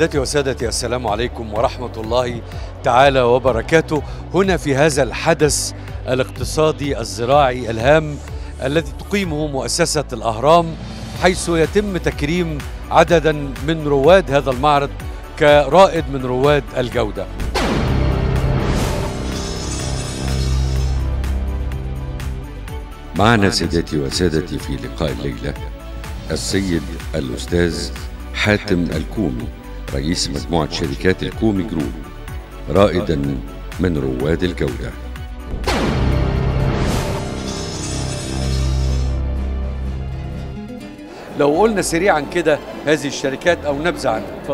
سيداتي وسادتي السلام عليكم ورحمة الله تعالى وبركاته هنا في هذا الحدث الاقتصادي الزراعي الهام الذي تقيمه مؤسسة الأهرام حيث يتم تكريم عددا من رواد هذا المعرض كرائد من رواد الجودة معنا سيداتي وسادتي في لقاء الليلة السيد الأستاذ حاتم الكومي رئيس مجموعة شركات الكومي جروب رائدا من رواد الجودة لو قلنا سريعا كده هذه الشركات أو نبذة عنها اتفضل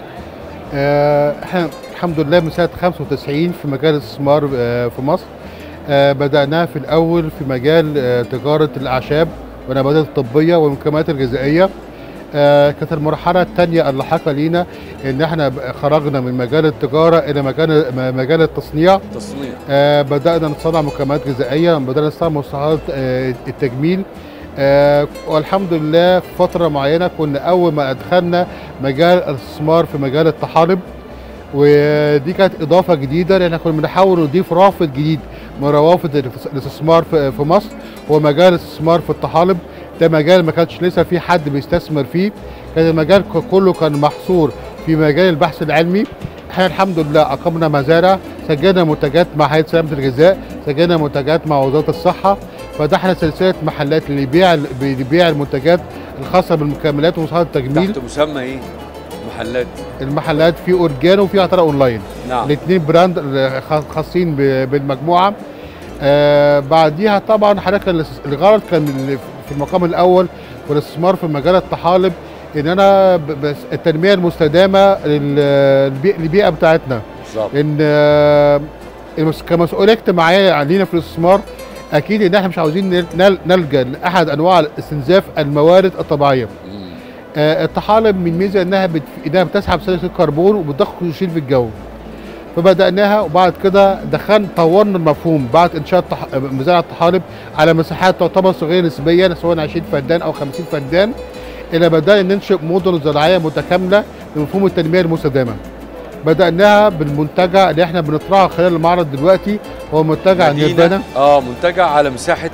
آه، احنا الحمد لله من سنه 95 في مجال الاستثمار آه، في مصر آه، بدأناها في الأول في مجال آه، تجارة الأعشاب والنباتات الطبية والمكملات الغذائية آه، كانت المرحلة الثانية اللاحقة لينا إن احنا ب- خرجنا من مجال التجارة إلى مجال م- مجال التصنيع تصنيع آه، بدأنا نصنع مكملات غذائية بدأنا نصنع مستحضرات آه، التجميل آه، والحمد لله في فترة معينة كنا أول ما أدخلنا مجال الاستثمار في مجال الطحالب ودي كانت إضافة جديدة لأن احنا كنا بنحاول نضيف رافد جديد من روافد الاس- الاستثمار في في مصر هو مجال الاستثمار في الطحالب ده مجال ما كانش لسه في حد بيستثمر فيه كان المجال ك- كله كان محصور في مجال البحث العلمي احنا الحمد لله اقمنا مزارع سجلنا منتجات مع هيئه سلامه الغذاء سجلنا منتجات مع وزاره الصحه فتحنا سلسله محلات اللي يبيع اللي بيبيع المنتجات الخاصه بالمكملات ومصادر التجميل تحت مسمى ايه؟ محلات المحلات في اورجانو وفي عطاره اونلاين نعم الاثنين براند خاص- خاصين ب- بالمجموعه آه بعديها طبعا حضرتك الاس- الغرض كان ال- في المقام الاول والاستثمار في مجال الطحالب ان انا ب- بس التنميه المستدامه لل- للبي- للبيئه بتاعتنا بالظبط ان آه، المس- كمسؤوليه اجتماعيه علينا في الاستثمار اكيد ان احنا مش عاوزين نل- نل- نلجا لاحد انواع استنزاف الموارد الطبيعيه مم. آه، الطحالب من ميزه انها بت... انها بتسحب ثاني اكسيد الكربون وبتضخ اكسجين في الجو فبداناها وبعد كده دخلنا طورنا المفهوم بعد انشاء الطح... مزارع الطحالب على مساحات تعتبر صغيره نسبيا سواء 20 فدان او 50 فدان الى بدانا ننشئ مدن زراعيه متكامله بمفهوم التنميه المستدامه بداناها بالمنتجع اللي احنا بنطرحه خلال المعرض دلوقتي هو منتجع مدينة نيردانا اه منتجع على مساحة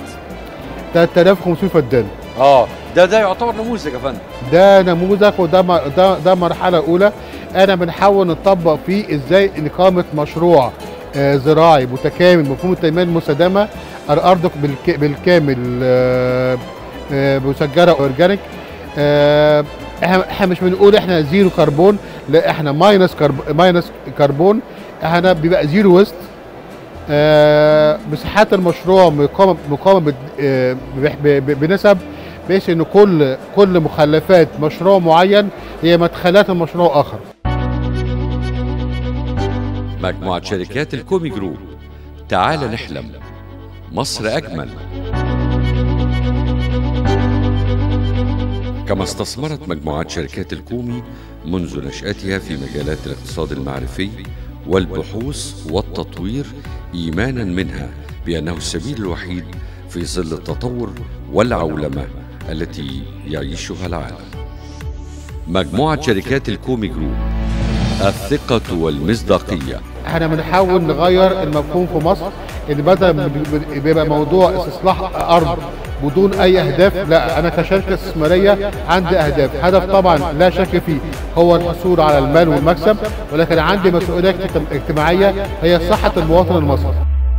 3500 فدان اه ده ده يعتبر نموذج يا فندم ده نموذج وده م- ده ده مرحله اولى انا بنحاول نطبق فيه ازاي اقامه مشروع آه، زراعي متكامل مفهوم التنميه المستدامه على ارض بالك- بالكامل آه، آه، مسجله اورجانيك آه، احنا إحنا مش بنقول احنا زيرو كربون لا احنا ماينس كرب ماينس كربون احنا بيبقى زيرو ويست آه، مساحات المشروع مقامه مقامه بد- آه، ب- ب- بنسب بحيث ان كل كل مخلفات مشروع معين هي مدخلات المشروع اخر مجموعة شركات الكومي جروب تعال نحلم مصر أجمل كما استثمرت مجموعات شركات الكومي منذ نشأتها في مجالات الاقتصاد المعرفي والبحوث والتطوير إيمانا منها بأنه السبيل الوحيد في ظل التطور والعولمة التي يعيشها العالم مجموعة شركات الكومي جروب الثقة والمصداقية احنا بنحاول نغير المفهوم في مصر ان بدل ما بي- بيبقى موضوع استصلاح ارض بدون اي اهداف لا انا كشركه استثماريه عندي اهداف هدف طبعا لا شك فيه هو الحصول على المال والمكسب ولكن عندي مسؤوليه اجت- اجتماعيه هي صحه المواطن المصري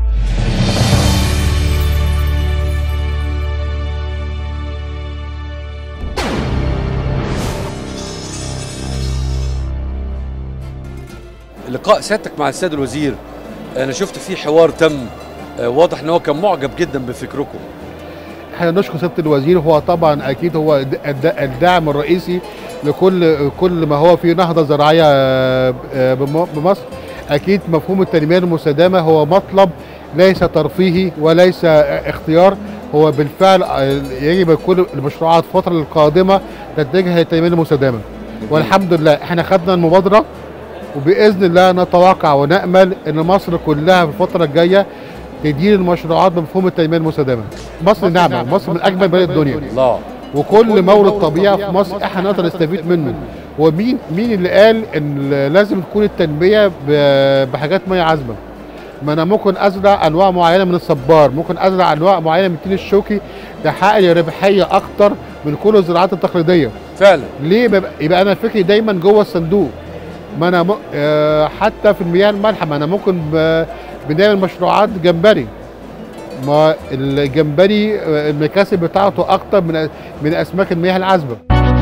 لقاء سيادتك مع السيد الوزير انا شفت فيه حوار تم آه، واضح ان هو كان معجب جدا بفكركم احنا نشكر سياده الوزير هو طبعا اكيد هو الد- الد- الداعم الرئيسي لكل كل ما هو في نهضه زراعيه آه، آه، بم- بمصر اكيد مفهوم التنميه المستدامه هو مطلب ليس ترفيهي وليس آه، اختيار هو بالفعل آه، يجب كل المشروعات الفتره القادمه تتجه للتنميه المستدامه والحمد لله احنا خدنا المبادره وباذن الله نتوقع ونامل ان مصر كلها في الفتره الجايه تدير المشروعات بمفهوم التنميه المستدامه. مصر نعمه، مصر من اجمل بلاد الدنيا، الله وكل مورد طبيعي في مصر احنا نقدر نستفيد منه، هو مين مين اللي قال ان لازم تكون التنميه ب- بحاجات ميه عذبه ما انا ممكن ازرع انواع معينه من الصبار ممكن ازرع انواع معينه من التين الشوكي تحقق لي ربحيه اكتر من كل الزراعات التقليديه فعلا ليه بيبقى يبقى انا فكري دايما جوه الصندوق ما انا م... آه حتى في المياه المالحه ما انا ممكن ب... بنعمل مشروعات جمبري ما الجمبري آه، المكاسب بتاعته اكتر من من اسماك المياه العذبه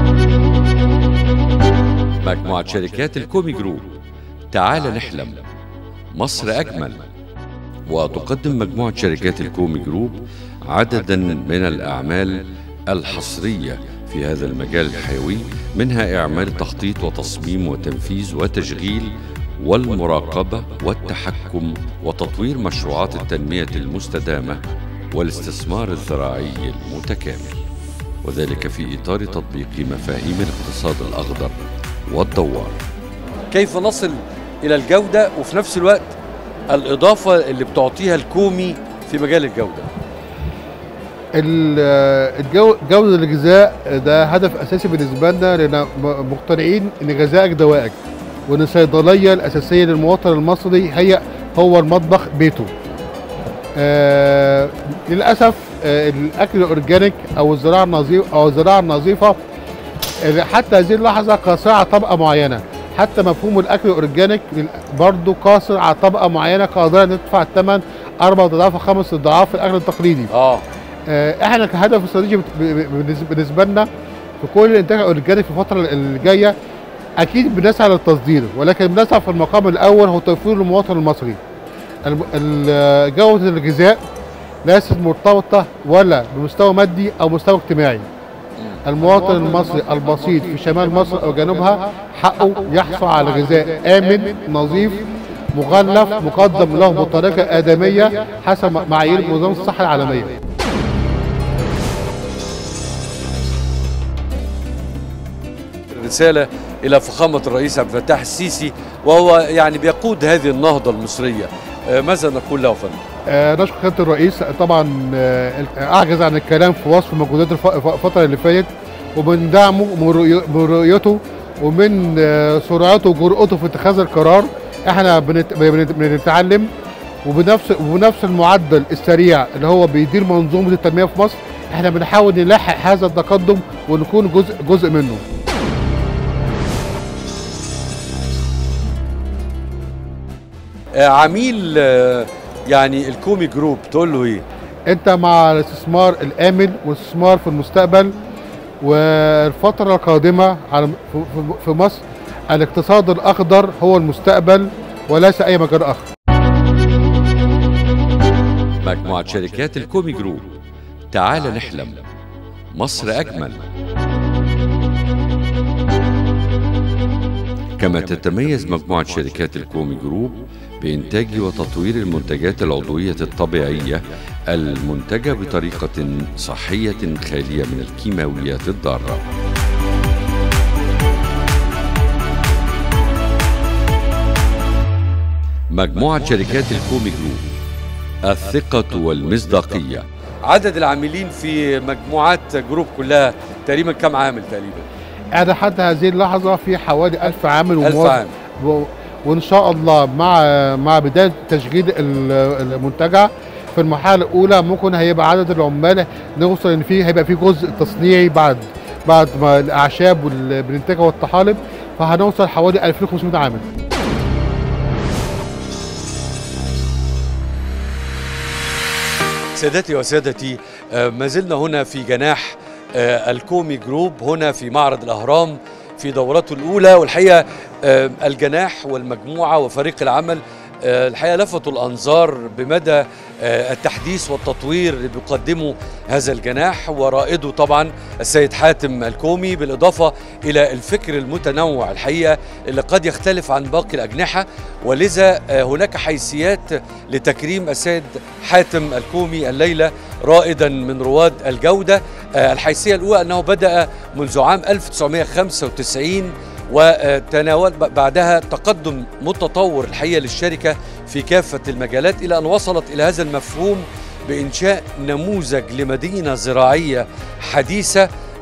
مجموعة شركات الكومي جروب تعال نحلم مصر أجمل وتقدم مجموعة شركات الكومي جروب عددا من الأعمال الحصرية في هذا المجال الحيوي منها إعمال تخطيط وتصميم وتنفيذ وتشغيل والمراقبة والتحكم وتطوير مشروعات التنمية المستدامة والاستثمار الزراعي المتكامل وذلك في إطار تطبيق مفاهيم الاقتصاد الأخضر والدوار كيف نصل الى الجوده وفي نفس الوقت الاضافه اللي بتعطيها الكومي في مجال الجوده ال- الجو جوده الغذاء ده هدف اساسي بالنسبه لنا لان م- مقتنعين ان غذائك دوائك وان الصيدليه الاساسيه للمواطن المصري هي هو المطبخ بيته. آه للاسف آه الاكل الاورجانيك او الزراعه النظيفه او الزراعه النظيفه آه، حتى هذه اللحظه قاصره على طبقه معينه حتى مفهوم الاكل الاورجانيك لل- برضه قاصر على طبقه معينه قادره إن تدفع الثمن اربع اضعاف خمس اضعاف الاكل التقليدي. اه آه، احنا كهدف استراتيجي بت- ب- ب- بالنسبه- بالنسبه لنا في كل الانتاج الاورجاني في الفتره الجايه اكيد بنسعى للتصدير ولكن بنسعى في المقام الاول هو توفير المواطن المصري الم- ال- جوده الغذاء ليست مرتبطه ولا بمستوى مادي او مستوى اجتماعي المواطن المصري البسيط في شمال مصر او جنوبها حقه يحصل على غذاء امن نظيف مغلف مقدم له بطريقه ادميه حسب معايير منظمه الصحه العالميه رساله الى فخامه الرئيس عبد الفتاح السيسي وهو يعني بيقود هذه النهضه المصريه آه، ماذا نقول له يا فندم آه، نشكر خدمة الرئيس طبعا آه، أعجز عن الكلام في وصف مجهودات الف- الف- الفترة اللي فاتت ومن دعمه ومن رؤي- من رؤيته ومن آه، سرعته وجرأته في اتخاذ القرار احنا بنت- بنت- بنتعلم وبنفس وبنفس المعدل السريع اللي هو بيدير منظومة التنمية في مصر احنا بنحاول نلاحق هذا التقدم ونكون جزء جزء منه آه، عميل آه، يعني الكومي جروب تقول له ايه انت مع الاستثمار الامن والاستثمار في المستقبل والفتره القادمه على في- في- في مصر الاقتصاد الاخضر هو المستقبل وليس اي مجال اخر مجموعة شركات الكومي جروب تعال نحلم مصر أجمل كما تتميز مجموعة شركات الكومي جروب بإنتاج وتطوير المنتجات العضوية الطبيعية المنتجة بطريقة صحية خالية من الكيماويات الضارة مجموعة شركات الكومي جروب الثقة والمصداقية عدد العاملين في مجموعات جروب كلها تقريبا كم عامل تقريبا انا حتى هذه اللحظه في حوالي ألف عامل ألف وموظف. عامل. و- وان شاء الله مع مع بدايه تشغيل ال- المنتجع في المرحله الاولى ممكن هيبقى عدد العمال نوصل ان فيه هيبقى في جزء تصنيعي بعد بعد ما الاعشاب والانتاج والطحالب فهنوصل حوالي 2500 عامل سادتي وسادتي آه، ما زلنا هنا في جناح آه، الكومي جروب هنا في معرض الأهرام في دورته الأولى والحقيقة آه، الجناح والمجموعة وفريق العمل آه، الحقيقة لفتوا الأنظار بمدى آه، التحديث والتطوير اللي بيقدمه هذا الجناح ورائده طبعا السيد حاتم الكومي بالإضافة إلى الفكر المتنوع الحقيقة اللي قد يختلف عن باقي الأجنحة ولذا آه، هناك حيثيات لتكريم السيد حاتم الكومي الليلة رائدا من رواد الجودة آه، الحيثية الأولى أنه بدأ منذ عام 1995 وتناول بعدها تقدم متطور الحقيقة للشركة في كافة المجالات إلى أن وصلت إلى هذا المفهوم بإنشاء نموذج لمدينة زراعية حديثة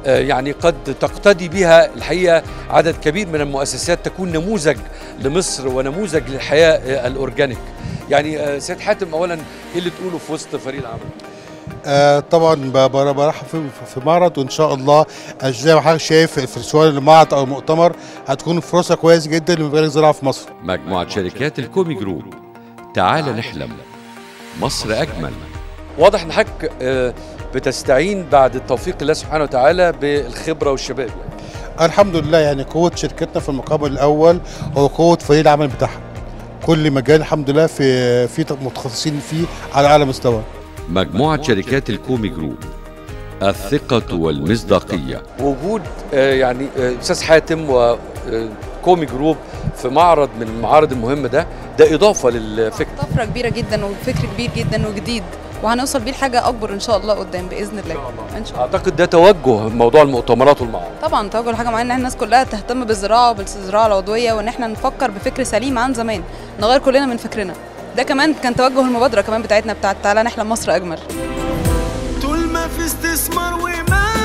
آه، يعني قد تقتدي بها الحقيقه عدد كبير من المؤسسات تكون نموذج لمصر ونموذج للحياه آه، الاورجانيك يعني آه، سيد حاتم اولا ايه اللي تقوله في وسط فريق العمل آه طبعا ب- ب- برحب في, في معرض وان شاء الله آه، زي ما حضرتك شايف في سواء المعرض او المؤتمر هتكون فرصه كويس جدا لمجال الزراعه في مصر مجموعة شركات الكومي جروب تعال نحلم مصر أجمل واضح ان حضرتك آه، بتستعين بعد التوفيق الله سبحانه وتعالى بالخبره والشباب يعني. الحمد لله يعني قوه شركتنا في المقام الاول هو قوه فريق العمل بتاعها كل مجال الحمد لله في في متخصصين فيه على اعلى مستوى مجموعة شركات الكومي جروب الثقة والمصداقية وجود آه، يعني آه، استاذ حاتم وكومي جروب في معرض من المعارض المهمه ده ده اضافه للفكره طفره كبيره جدا وفكر كبير جدا وجديد وهنوصل بيه لحاجه اكبر ان شاء الله قدام باذن الله ان شاء الله اعتقد ده توجه موضوع المؤتمرات والمعارض طبعا توجه لحاجه معينه ان احنا الناس كلها تهتم بالزراعه وبالزراعه العضويه وان احنا نفكر بفكر سليم عن زمان نغير كلنا من فكرنا ده كمان كان توجه المبادره كمان بتاعتنا بتاعت تعالى نحلم مصر اجمل طول ما في استثمار ومال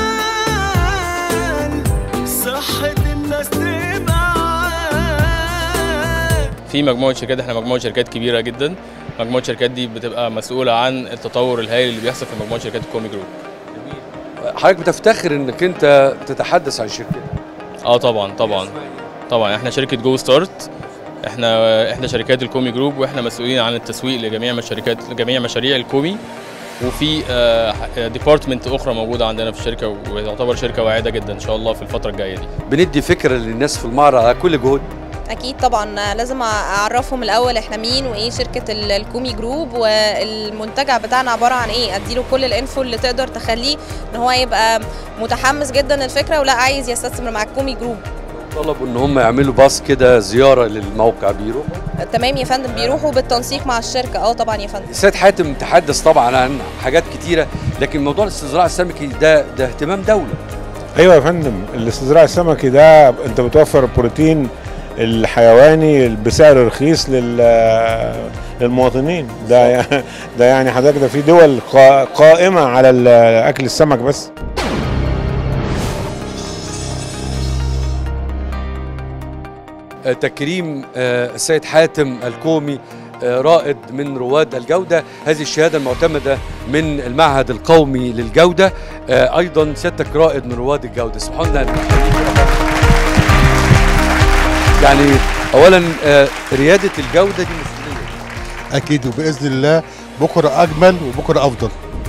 صحة الناس تبقى عال في مجموعه شركات احنا مجموعه شركات كبيره جدا مجموعه الشركات دي بتبقى مسؤوله عن التطور الهائل اللي بيحصل في مجموعه شركات الكومي جروب حضرتك بتفتخر انك انت تتحدث عن شركتك اه طبعا طبعا طبعا احنا شركه جو ستارت احنا احنا شركات الكومي جروب واحنا مسؤولين عن التسويق لجميع مشاركات لجميع مشاريع الكومي وفي ديبارتمنت اخرى موجوده عندنا في الشركه وتعتبر شركه واعده جدا ان شاء الله في الفتره الجايه دي بندي فكره للناس في المعرض على كل جهود اكيد طبعا لازم اعرفهم الاول احنا مين وايه شركه ال- الكومي جروب والمنتجع بتاعنا عباره عن ايه اديله كل الانفو اللي تقدر تخليه ان هو يبقى متحمس جدا للفكره ولا عايز يستثمر مع الكومي جروب طلبوا ان هم يعملوا باص كده زياره للموقع بيروحوا تمام يا فندم بيروحوا بالتنسيق مع الشركه اه طبعا يا فندم سيد حاتم تحدث طبعا عن حاجات كتيره لكن موضوع الاستزراع السمكي ده ده اهتمام دوله ايوه يا فندم الاستزراع السمكي ده انت بتوفر البروتين الحيواني بسعر رخيص لل للمواطنين ده يعني ده يعني حضرتك ده في دول قا- قائمه على ال- اكل السمك بس آه، تكريم آه، السيد حاتم الكومي آه، رائد من رواد الجودة هذه الشهادة المعتمدة من المعهد القومي للجودة آه، أيضا سيادتك رائد من رواد الجودة سبحان الله يعني أولا آه، ريادة الجودة دي مسؤولية اكيد وباذن الله بكره اجمل وبكره افضل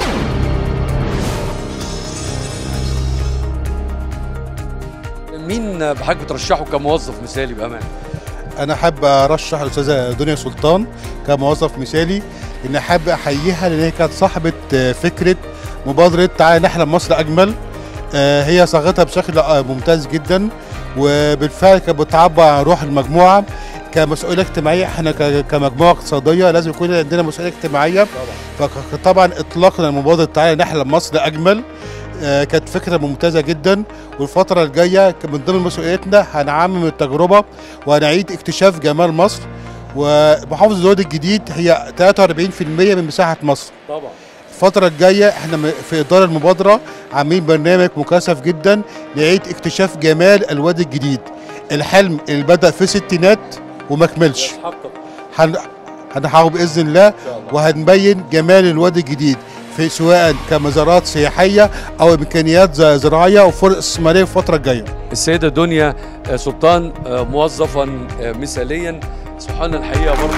مين بحضرتك بترشحه كموظف مثالي بأمانة انا حابب ارشح الاستاذه دنيا سلطان كموظف مثالي ان حابب احييها لان هي كانت صاحبه آه، فكره مبادره تعالى نحلم مصر اجمل آه، هي صاغتها بشكل آه، ممتاز جدا وبالفعل كانت بتعبر عن روح المجموعه كمسؤوليه اجتماعيه احنا ك- كمجموعه اقتصاديه لازم يكون عندنا مسؤوليه اجتماعيه فطبعا اطلاقنا لمبادره تعالى نحلم مصر اجمل آه، كانت فكره ممتازه جدا والفتره الجايه ك- من ضمن مسؤوليتنا هنعمم التجربه وهنعيد اكتشاف جمال مصر ومحافظه الوادي الجديد هي 43% من مساحه مصر طبعا الفترة الجاية احنا م- في إدارة المبادرة عاملين برنامج مكثف جدا نعيد اكتشاف جمال الوادي الجديد الحلم اللي بدأ في الستينات وما كملش هن- هنحاول بإذن الله وهنبين جمال الوادي الجديد في سواء كمزارات سياحية أو إمكانيات ز- زراعية وفرص استثمارية في الفترة الجاية السيدة دنيا آه، سلطان آه، موظفا آه، مثاليا سبحان الحقيقة برضه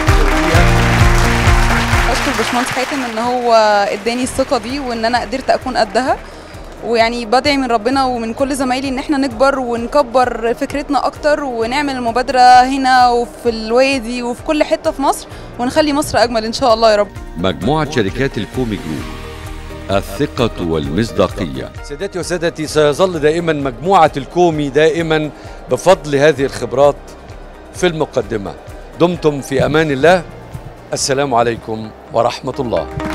اشكر باشمهندس حاتم ان هو اداني الثقه دي وان انا قدرت اكون قدها ويعني بدعي من ربنا ومن كل زمايلي ان احنا نكبر ونكبر فكرتنا اكتر ونعمل المبادره هنا وفي الوادي وفي كل حته في مصر ونخلي مصر اجمل ان شاء الله يا رب مجموعة شركات الكومي جروب الثقة والمصداقية سيداتي وسادتي سيظل دائما مجموعة الكومي دائما بفضل هذه الخبرات في المقدمة دمتم في أمان الله السلام عليكم ورحمة الله